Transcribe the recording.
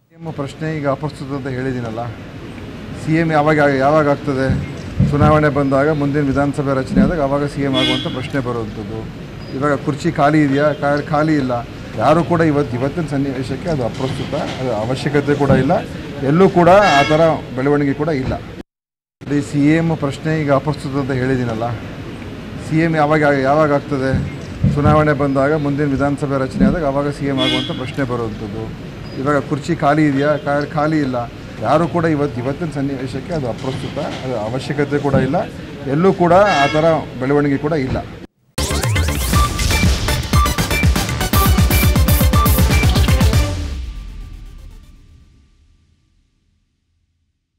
ನಿಮ್ಮ ಪ್ರಶ್ನೆ ಈಗ ಅಪ್ರಸ್ತುತ ಅಂತ ಹೇಳಿದ್ದೀನಲ್ಲ ಸಿ ಎಮ್ ಯಾವಾಗ ಯಾವಾಗ ಆಗ್ತದೆ ಚುನಾವಣೆ ಬಂದಾಗ ಮುಂದಿನ ವಿಧಾನಸಭೆ ರಚನೆ ಆದಾಗ ಆವಾಗ ಸಿ ಎಮ್ ಆಗುವಂಥ ಪ್ರಶ್ನೆ ಬರುವಂಥದ್ದು ಇವಾಗ ಕುರ್ಚಿ ಖಾಲಿ ಇದೆಯಾ ಕಾ- ಖಾಲಿ ಇಲ್ಲ ಯಾರೂ ಕೂಡ ಇವತ್ತು ಇವತ್ತಿನ ಸನ್ನಿವೇಶಕ್ಕೆ ಅದು ಅಪ್ರಸ್ತುತ ಅದು ಅವಶ್ಯಕತೆ ಕೂಡ ಇಲ್ಲ ಎಲ್ಲೂ ಕೂಡ ಆ ಥರ ಬೆಳವಣಿಗೆ ಕೂಡ ಇಲ್ಲ ಈ ಸಿ ಎಮ್ ಪ್ರಶ್ನೆ ಈಗ ಅಪ್ರಸ್ತುತ ಅಂತ ಹೇಳಿದ್ದೀನಲ್ಲ ಸಿ ಎಮ್ ಯಾವಾಗ ಯಾವಾಗ ಆಗ್ತದೆ ಚುನಾವಣೆ ಬಂದಾಗ ಮುಂದಿನ ವಿಧಾನಸಭೆ ರಚನೆ ಆದಾಗ ಆವಾಗ ಸಿ ಎಮ್ ಆಗುವಂಥ ಪ್ರಶ್ನೆ ಬರುವಂಥದ್ದು ಇವಾಗ ಕುರ್ಚಿ ಖಾಲಿ ಇದೆಯಾ ಕಾ- ಖಾಲಿ ಇಲ್ಲ ಯಾರೂ ಕೂಡ ಇವತ್ತು ಇವತ್ತಿನ ಸನ್ನಿವೇಶಕ್ಕೆ ಅದು ಅಪ್ರಸ್ತುತ ಅದು ಅವಶ್ಯಕತೆ ಕೂಡ ಇಲ್ಲ ಎಲ್ಲೂ ಕೂಡ ಆ ಥರ ಬೆಳವಣಿಗೆ ಕೂಡ ಇಲ್ಲ